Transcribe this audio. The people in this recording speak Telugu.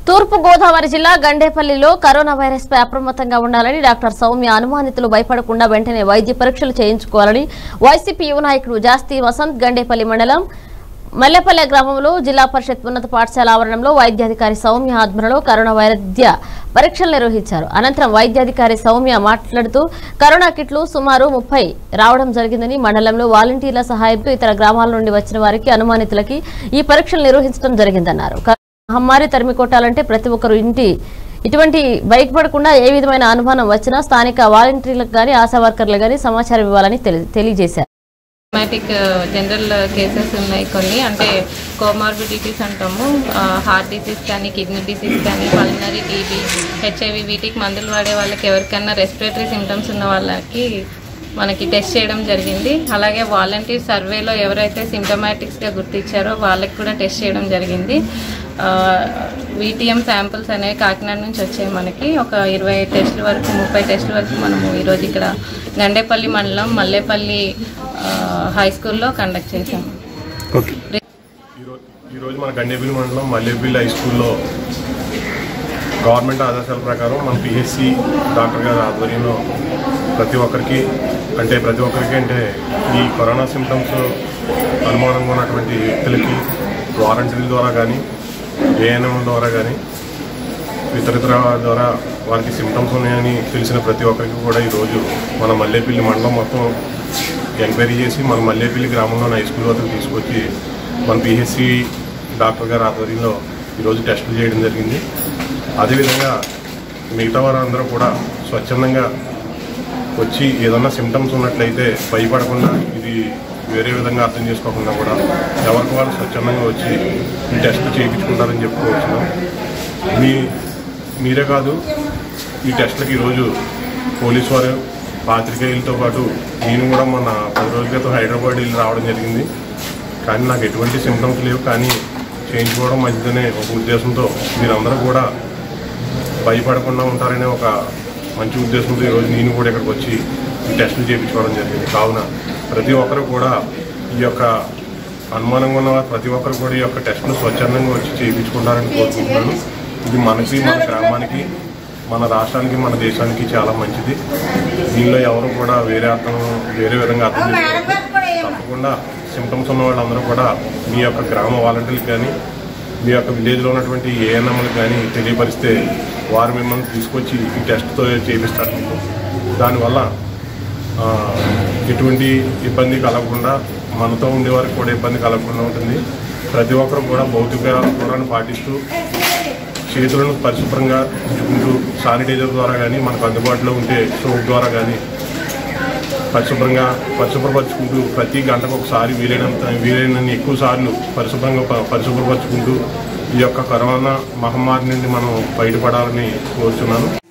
తూర్పు గోదావరి జిల్లా గండేపల్లిలో కరోనా వైరస్ పై అప్రమత్తంగా ఉండాలని డాక్టర్ సౌమ్య అనుమానితులు భయపడకుండా వెంటనే వైద్య పరీక్షలు చేయించుకోవాలని వైసీపీ యువ నాయకుడు జాస్తి వసంత్ గండేపల్లి మండలం మల్లెపల్లె గ్రామంలో జిల్లా పరిషత్ ఉన్నత పాఠశాల ఆవరణంలో వైద్యాధికారి సౌమ్య ఆధ్వర్యంలో కరోనా వైద్య పరీక్షలు నిర్వహించారు అనంతరం వైద్యాధికారి సౌమ్య మాట్లాడుతూ కరోనా కిట్లు సుమారు ముప్పై రావడం జరిగిందని మండలంలో వాలంటీర్ల సహాయంతో ఇతర గ్రామాల నుండి వచ్చిన వారికి అనుమానితులకి ఈ పరీక్షలు నిర్వహించడం జరిగిందన్నారు మహమ్మారి తరిమి కొట్టాలంటే ప్రతి ఒక్కరు ఇంటి ఇటువంటి భయపడకుండా ఏ విధమైన అనుమానం వచ్చినా స్థానిక వాలంటీర్లకు గాని ఆశా వర్కర్లు గాని సమాచారం ఇవ్వాలని తెలి- తెలియజేశారు సిస్టమాటిక్ జనరల్ కేసెస్ ఉన్నాయి కొన్ని అంటే కోమార్బిడిటీస్ అంటాము హార్ట్ డిసీజ్ కానీ కిడ్నీ డిసీజ్ కానీ పల్మనరీ టీబీ హెచ్ఐవి వీటికి మందులు వాడే వాళ్ళకి ఎవరికైనా రెస్పిరేటరీ సిమ్టమ్స్ ఉన్న వాళ్ళకి మనకి టెస్ట్ చేయడం జరిగింది అలాగే వాలంటీర్ సర్వేలో ఎవరైతే సిమ్టమాటిక్స్గా గుర్తించారో వాళ్ళకి కూడా టెస్ట్ చేయడం జరిగింది వీటీఎం శాంపిల్స్ అనేవి కాకినాడ నుంచి వచ్చాయి మనకి ఒక ఇరవై టెస్టుల వరకు ముప్పై టెస్టుల వరకు మనము ఈరోజు ఇక్కడ గండేపల్లి మండలం మల్లేపల్లి ఆ, హై స్కూల్లో కండక్ట్ చేసాం ఓకే ఈరో- ఈరోజు మన గండేపల్లి మండలం మల్లేపల్లి హై స్కూల్లో గవర్నమెంట్ ఆదేశాల ప్రకారం మన పిహెచ్సి డాక్టర్ గారి ఆధ్వర్యంలో ప్రతి ఒక్కరికి అంటే ప్రతి ఒక్కరికి అంటే ఈ కరోనా సిమ్టమ్స్ అనుమానంగా ఉన్నటువంటి వ్యక్తులకి వారంటీల ద్వారా కానీ ఏఎన్ఎం ద్వారా కానీ ఇతరితర ద్వారా వారికి సిమ్టమ్స్ ఉన్నాయని తెలిసిన ప్రతి ఒక్కరికి కూడా ఈరోజు మన మల్లేపల్లి మండలం మొత్తం ఎంక్వైరీ చేసి మన మల్లేపల్లి గ్రామంలోని హై స్కూల్ వద్దకు తీసుకొచ్చి మన పిహెచ్సి డాక్టర్ గారి ఆధ్వర్యంలో ఈరోజు టెస్టులు చేయడం జరిగింది అదేవిధంగా మిగతా వారందరూ కూడా స్వచ్ఛందంగా వచ్చి ఏదన్నా సిమ్టమ్స్ ఉన్నట్లయితే భయపడకుండా ఇది వేరే విధంగా అర్థం చేసుకోకుండా కూడా ఎవరికి వాళ్ళు స్వచ్ఛందంగా వచ్చి ఈ టెస్ట్ చేయించుకుంటారని చెప్పుకోవచ్చున్నాం మీ మీరే కాదు ఈ టెస్ట్లకి ఈరోజు పోలీసు వారు పాత్రికేయులతో పాటు నేను కూడా మొన్న పది రోజుల క్రితం హైదరాబాద్ వెళ్ళి రావడం జరిగింది కానీ నాకు ఎటువంటి సిమ్టమ్స్ లేవు కానీ చేయించుకోవడం మంచిదనే ఒక ఉద్దేశంతో మీరందరూ కూడా భయపడకుండా ఉంటారనే ఒక మంచి ఉద్దేశంతో ఈరోజు నేను కూడా ఇక్కడికి వచ్చి ఈ టెస్టులు చేయించుకోవడం జరిగింది కావున ప్రతి ఒక్కరు కూడా ఈ యొక్క అనుమానంగా ఉన్న వారు ప్రతి ఒక్కరు కూడా ఈ యొక్క టెస్ట్ను స్వచ్ఛందంగా వచ్చి చేయించుకుంటారని కోరుకుంటున్నాను ఇది మనకి మన గ్రామానికి మన రాష్ట్రానికి మన దేశానికి చాలా మంచిది దీనిలో ఎవరు కూడా వేరే అర్థం వేరే విధంగా అర్థం చేసుకోవద్దు తప్పకుండా సిమ్టమ్స్ ఉన్న వాళ్ళందరూ కూడా మీ యొక్క గ్రామ వాలంటీర్లకు కానీ మీ యొక్క విలేజ్లో ఉన్నటువంటి ఏఎన్ఎంలకు కానీ తెలియపరిస్తే వారు మిమ్మల్ని తీసుకొచ్చి ఈ టెస్ట్తో చేపిస్తారు మీకు దానివల్ల ఆ, ఎటువంటి ఇబ్బంది కలగకుండా మనతో ఉండే వారికి కూడా ఇబ్బంది కలగకుండా ఉంటుంది ప్రతి ఒక్కరు కూడా భౌతిక దూరాన్ని పాటిస్తూ చేతులను పరిశుభ్రంగా ఉంచుకుంటూ శానిటైజర్ ద్వారా కానీ మనకు అందుబాటులో ఉంటే సోప్ ద్వారా కానీ పరిశుభ్రంగా పరిశుభ్రపరచుకుంటూ ప్రతి గంటకు ఒకసారి వీలైనంత వీలైనన్ని ఎక్కువ సార్లు పరిశుభ్రంగా ప- పరిశుభ్రపరచుకుంటూ ఈ యొక్క కరోనా మహమ్మారి నుండి మనం బయటపడాలని కోరుతున్నాను